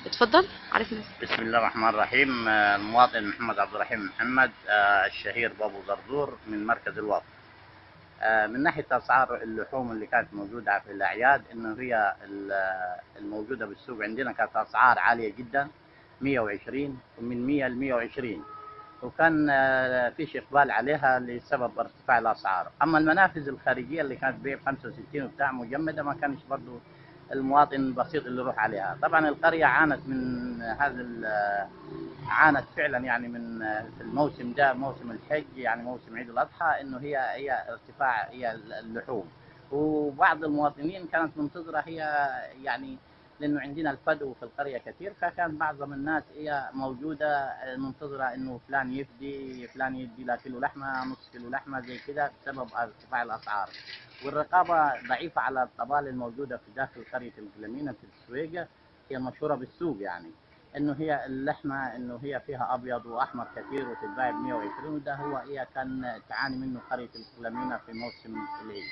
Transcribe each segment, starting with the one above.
اتفضل عارفنا بسم الله الرحمن الرحيم آه، المواطن محمد عبد الرحيم محمد آه، الشهير بابو زرزور من مركز الوقف آه، من ناحية أسعار اللحوم اللي كانت موجودة في الأعياد إنه هي ال- الموجودة بالسوق عندنا كانت أسعار عالية جدا 120 ومن 100 ل 120 وكان آه، فيش إقبال عليها لسبب ارتفاع الأسعار أما المنافذ الخارجية اللي كانت بيع 65 وبتاع مجمدة ما كانش برضو المواطن البسيط اللي يروح عليها طبعا القرية عانت من هذا ال- عانت فعلا يعني من في الموسم ده موسم الحج يعني موسم عيد الاضحى انه هي هي ارتفاع هي اللحوم وبعض المواطنين كانت منتظره هي يعني لانه عندنا الفدو في القريه كثير فكان معظم الناس هي موجوده منتظره انه فلان يفدي فلان يدي له كيلو لحمه نص كيلو لحمه زي كده بسبب ارتفاع الاسعار والرقابه ضعيفه على الطبال الموجوده في داخل قريه القلمينه في السويقه هي مشهوره بالسوق يعني انه هي اللحمه انه هي فيها ابيض واحمر كثير وتتباع ب 120 وده هو هي كان تعاني منه قريه القلمينه في موسم العيد.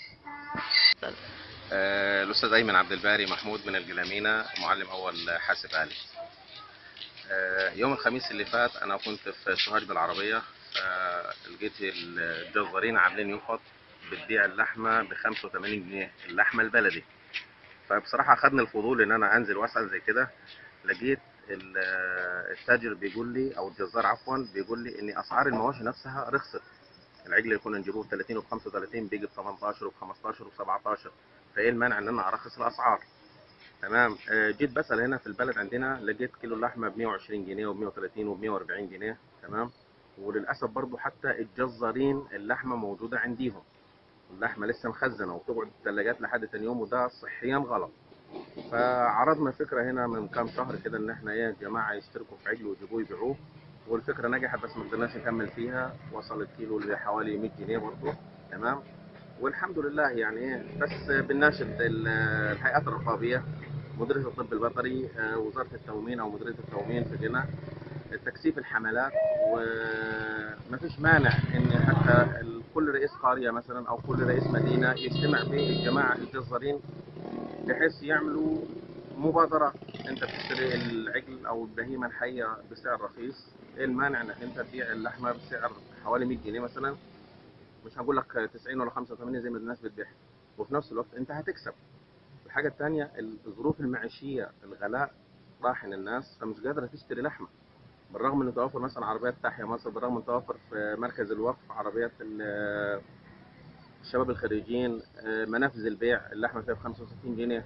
آه، الأستاذ أيمن عبد الباري محمود من الجلامينة معلم أول حاسب آلي. آه، يوم الخميس اللي فات أنا كنت في سوهاج بالعربية فلقيت الجزارين عاملين ينفط بتبيع اللحمة ب 85 جنيه اللحمة البلدي. فبصراحة أخدني الفضول إن أنا أنزل وأسأل زي كده لقيت ال- التاجر بيقول لي أو الجزار عفوا بيقول لي إن أسعار المواشي نفسها رخصت. العجل اللي كنا نجيبوه ب 30 وب 35 بيجي ب 18 وب 15 وب 17 فايه المانع ان انا ارخص الاسعار تمام آه، جيت بسال هنا في البلد عندنا لقيت كيلو اللحمه ب 120 جنيه وب 130 وب 140 جنيه تمام وللاسف برضو حتى الجزارين اللحمه موجوده عنديهم اللحمه لسه مخزنه وبتقعد في الثلاجات لحد تاني يوم وده صحيا غلط فعرضنا فكره هنا من كام شهر كده ان احنا ايه يا جماعه يشتركوا في عجل ويجيبوه يبيعوه والفكره نجحت بس ما قدرناش نكمل فيها وصل الكيلو لحوالي 100 جنيه برضه تمام والحمد لله يعني ايه بس بنناشد ال- الهيئات الرقابيه مديريه الطب البيطري آه، وزاره التموين او مديريه التموين في غنى تكثيف الحملات ومفيش مانع ان حتى ال- كل رئيس قريه مثلا او كل رئيس مدينه يجتمع بالجماعه الجزارين بحيث يعملوا مبادرة انت بتشتري العجل او البهيمة الحية بسعر رخيص ايه المانع انك انت تبيع اللحمة بسعر حوالي 100 جنيه مثلا مش هقول لك 90 ولا 85 زي ما الناس بتبيعها وفي نفس الوقت انت هتكسب الحاجة الثانية الظروف المعيشية الغلاء طاحن الناس فمش قادرة تشتري لحمة بالرغم من توافر مثلا عربيات تحيا مصر بالرغم من توافر في مركز الوقف عربيات ال- الشباب الخريجين آه، منافذ البيع اللحمة فيها ب 65 جنيه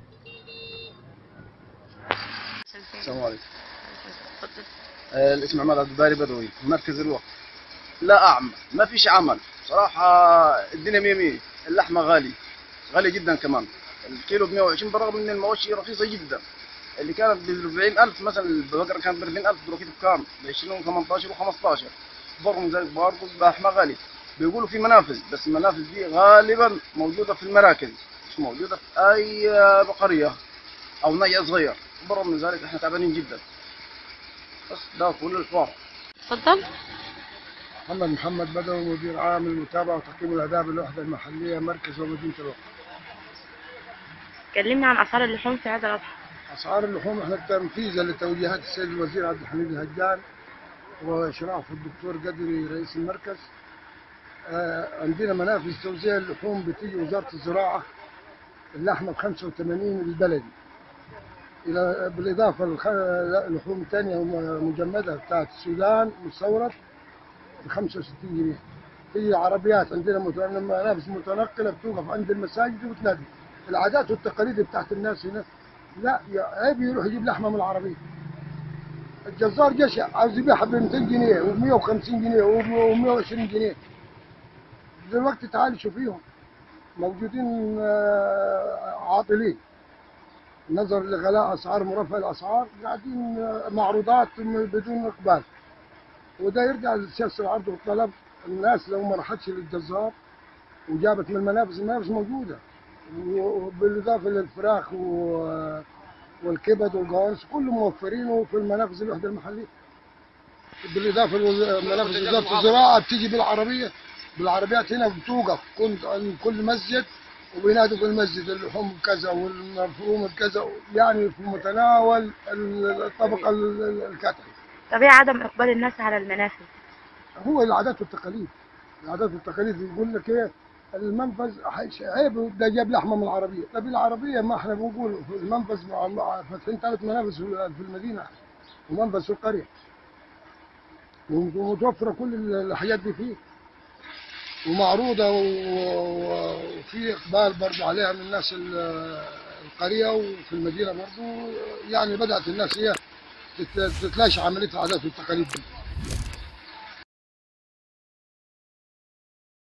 السلام عليكم اتفضل آه، الاسم عماد عبد الباري بدوي مركز الوقف لا اعمل ما فيش عمل صراحه الدنيا مية مية اللحمه غالي غالي جدا كمان الكيلو ب 120 بالرغم ان المواشي رخيصه جدا اللي كانت ب 40000 مثلا البقره كانت ب 40000 دلوقتي بكام؟ ب 20 و18 و15 برضه من ذلك برضه اللحمه غالي بيقولوا في منافذ بس المنافذ دي غالبا موجوده في المراكز مش موجوده في اي بقريه او نية صغير برغم من ذلك احنا تعبانين جدا بس ده كل الحوار اتفضل محمد محمد بدوي مدير عام المتابعة وتقييم الأداء بالوحدة المحلية مركز ومدينة الوقت. كلمنا عن اسعار اللحوم في عيد الاضحى أسعار اللحوم احنا تنفيذا لتوجيهات السيد الوزير عبد الحميد الهجان وإشراف الدكتور قدري رئيس المركز. آه عندنا منافذ توزيع اللحوم بتيجي وزارة الزراعة اللحمة ب 85 البلدي. إلى بالإضافة للحوم الثانية مجمدة بتاعت السودان مستورد ب 65 جنيه. في عربيات عندنا مت- منافذ متنقله بتوقف عند المساجد وبتنادي العادات والتقاليد بتاعت الناس هنا لا يا عيب يروح يجيب لحمه من العربيه الجزار جشع عاوز يبيعها ب 200 جنيه و 150 جنيه و 120 جنيه دلوقتي تعالي شوفيهم موجودين آه، عاطلين نظر لغلاء اسعار مرفع الاسعار قاعدين آه، معروضات بدون اقبال وده يرجع لسياسه العرض والطلب الناس لو ما راحتش للجزار وجابت من المنافذ المنافذ موجوده وبالاضافه للفراخ و- والكبد والقوانص كله موفرينه في المنافذ الوحده المحليه بالاضافه لمنافذ وزاره الزراعه بتيجي بالعربيه بالعربيات هنا بتوقف كنت عند كل مسجد وبينادوا في المسجد اللحوم بكذا والمفروم بكذا يعني في متناول الطبقه ال- ال- الكاتبه طب ايه عدم اقبال الناس على المنافذ هو العادات والتقاليد العادات والتقاليد بيقول لك ايه المنفذ حيش- عيب ده جاب لحمه من العربيه طب العربيه ما احنا بنقول في المنفذ مع- مع- فاتحين ثلاث منافذ في في المدينه ومنفذ في القريه ومتوفره كل الحاجات دي فيه ومعروضه و- وفي اقبال برضه عليها من الناس ال- القريه وفي المدينه برضه يعني بدات الناس هي تت- تتلاشى عمليه العادات والتقاليد دي